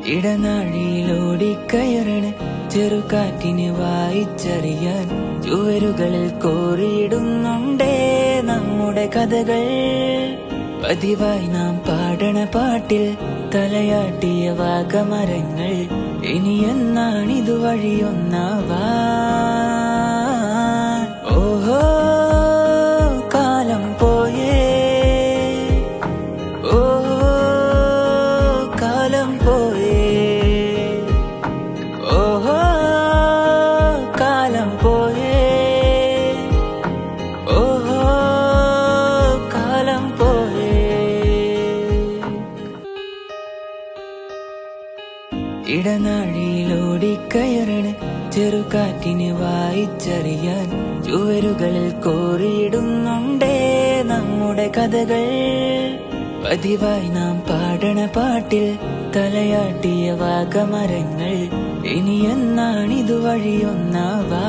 ഇടനാഴിയിലോടിക്കയറണ് ചെറുകാറ്റിന് വായിച്ചറിയാൻ ചുവരുകളിൽ കോറിയിടുന്നുണ്ടേ നമ്മുടെ കഥകൾ പതിവായി നാം പാടണ പാട്ടിൽ തലയാട്ടിയ വാഗമരങ്ങൾ ഇനി എന്നാണിതു വഴിയൊന്നാവാ ഓഹോ കാലം പോയേ ഓ കാലം പോയേ ഓഹോ കാലം പോയേ ഓഹോ കാലം പോയേ ഇടനാഴിയിലോടിക്കയറണ് ചെറുകാറ്റിന് വായിച്ചറിയാൻ ചുവരുകളിൽ കോറിയിടുന്നുണ്ടേ നമ്മുടെ കഥകൾ പതിവായി നാം പാടണ പാട്ടിൽ തലയാട്ടിയ വാഗമരങ്ങൾ ഇനി എന്നാണിതു വഴിയൊന്നാവാ